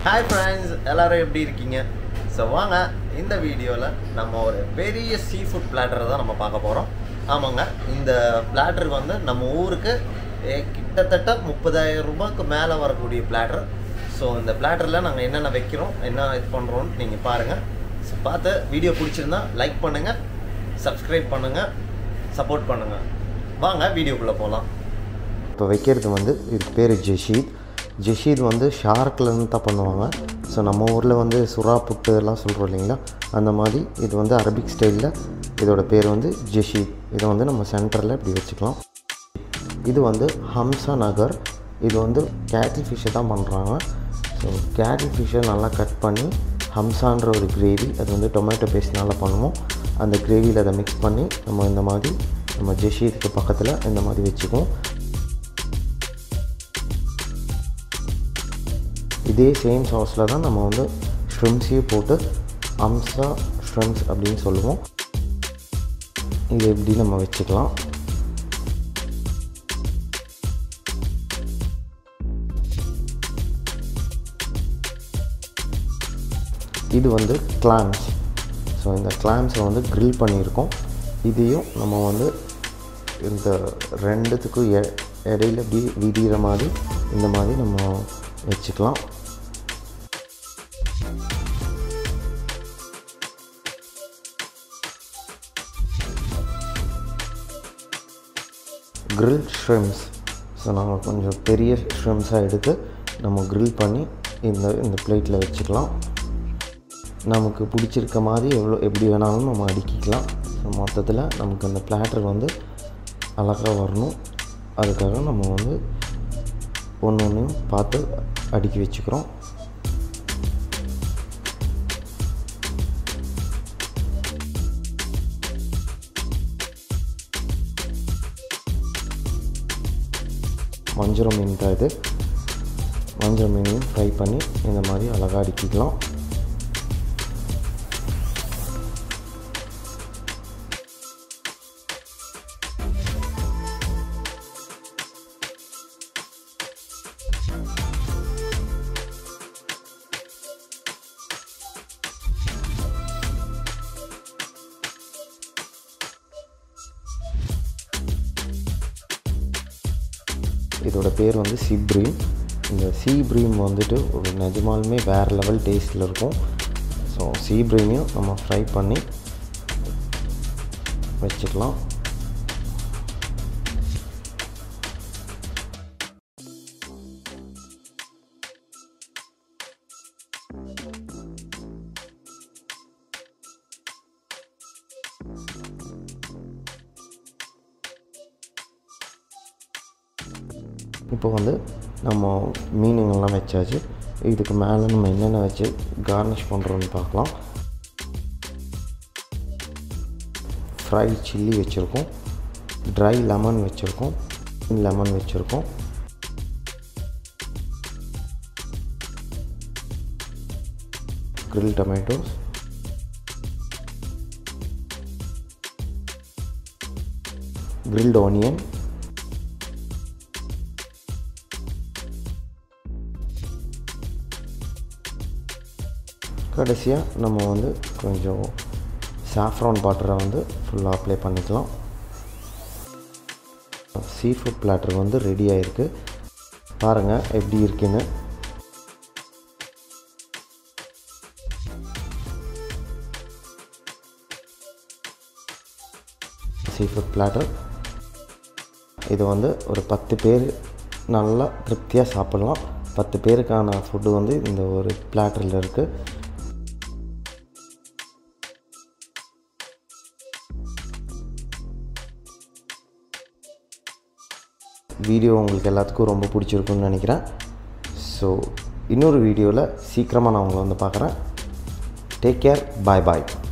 hi friends எல்லாரும் எப்படி இருக்கீங்க ஸோ வாங்க இந்த வீடியோவில் நம்ம ஒரு பெரிய சீ ஃபுட் பிளாட்டரை தான் நம்ம பார்க்க போகிறோம் ஆமாங்க இந்த பிளாட்டர் வந்து நம்ம ஊருக்கு eh, கிட்டத்தட்ட முப்பதாயிரம் ரூபாய்க்கு மேலே வரக்கூடிய பிளாட்டர் ஸோ இந்த பிளாட்டரில் நாங்கள் என்னென்ன வைக்கிறோம் என்ன இது பண்ணுறோன்னு நீங்கள் பாருங்கள் ஸோ பார்த்து வீடியோ பிடிச்சிருந்தா லைக் பண்ணுங்கள் சப்ஸ்கிரைப் பண்ணுங்கள் சப்போர்ட் பண்ணுங்கள் வாங்க வீடியோக்குள்ளே போகலாம் இப்போ வைக்கிறது வந்து இதுக்கு பேர் ஜெஷீத் ஜெஷீத் வந்து ஷார்க்லேருந்து தான் பண்ணுவாங்க ஸோ நம்ம ஊரில் வந்து சுறா புட்டு எல்லாம் சொல்கிறோம் இல்லைங்களா அந்த மாதிரி இது வந்து அரபிக் ஸ்டைலில் இதோட பேர் வந்து ஜெஷீத் இதை வந்து நம்ம சென்டரில் இப்படி வச்சுக்கலாம் இது வந்து ஹம்சா நகர் இது வந்து கேட்டில் ஃபிஷ்ஷை தான் பண்ணுறாங்க ஸோ கேட்டில் ஃபிஷ்ஷை நல்லா கட் பண்ணி ஹம்சான்ற ஒரு கிரேவி அது வந்து டொமேட்டோ பேஸ்ட்னால பண்ணுவோம் அந்த கிரேவியில் அதை மிக்ஸ் பண்ணி நம்ம இந்த மாதிரி நம்ம ஜெஷீத்துக்கு பக்கத்தில் இந்த மாதிரி வச்சுக்குவோம் இதே சேம் சாஸில் தான் நம்ம வந்து ஷ்ரிம்ஸையும் போட்டு அம்சா ஷ்ரிம்ஸ் அப்படின்னு சொல்லுவோம் இது எப்படி நம்ம வச்சுக்கலாம் இது வந்து கிளாம்ஸ் ஸோ இந்த கிளாம்ஸை வந்து grill பண்ணியிருக்கோம் இதையும் நம்ம வந்து இந்த ரெண்டுத்துக்கும் எ இடையில இப்படி விரிகிற மாதிரி இந்த மாதிரி நம்ம வச்சுக்கலாம் grill ஷ்ரிம்ஸ் ஸோ நாங்கள் கொஞ்சம் பெரிய ஷ்ரிம்ஸாக எடுத்து நம்ம grill பண்ணி இந்த இந்த பிளேட்டில் வச்சுக்கலாம் நமக்கு பிடிச்சிருக்க மாதிரி எவ்வளோ எப்படி வேணாலும் நம்ம அடுக்கிக்கலாம் ஸோ மொத்தத்தில் நமக்கு அந்த பிளாட்டர் வந்து அழகாக வரணும் அதுக்காக நம்ம வந்து ஒன்று ஒன்றையும் பார்த்து அடுக்கி வச்சுக்கிறோம் வஞ்சரம் மீன் தான் இது வஞ்சரம் மீனையும் ஃப்ரை பண்ணி இந்த மாதிரி அழகாக அடுக்கிக்கலாம் இதோட பேர் வந்து சீ ப்ரீம் இந்த சீ ப்ரீம் வந்துட்டு ஒரு நிஜமாலுமே வேறு லெவல் டேஸ்ட்டில் இருக்கும் ஸோ சீ ப்ரீமையும் நம்ம ஃப்ரை பண்ணி வச்சுக்கலாம் இப்போ வந்து நம்ம மீனுங்கெல்லாம் வச்சாச்சு இதுக்கு மேலே நம்ம என்னென்ன வச்சு கார்னிஷ் பண்ணுறோன்னு பார்க்கலாம் ஃப்ரை சில்லி வச்சுருக்கோம் ட்ரை லெமன் வச்சுருக்கோம் லெமன் வச்சுருக்கோம் grill tomatoes grilled onion கடைசியாக நம்ம வந்து கொஞ்சம் சாஃப்ரான் பாட்டரை வந்து ஃபுல்லாக அப்ளை பண்ணிக்கலாம் சீ ஃபுட் பிளாட்டர் வந்து ரெடி ஆகிருக்கு பாருங்கள் எப்படி இருக்குன்னு சீ ஃபுட் பிளாட்டர் இது வந்து ஒரு பத்து பேர் நல்லா திருப்தியாக சாப்பிட்லாம் பத்து பேருக்கான ஃபுட்டு வந்து இந்த ஒரு பிளாட்டரில் இருக்குது வீடியோ உங்களுக்கு எல்லாத்துக்கும் ரொம்ப பிடிச்சிருக்குன்னு நினைக்கிறேன் ஸோ இன்னொரு வீடியோவில் சீக்கிரமாக நான் உங்களை வந்து பார்க்குறேன் டேக் கேர் பாய் பாய்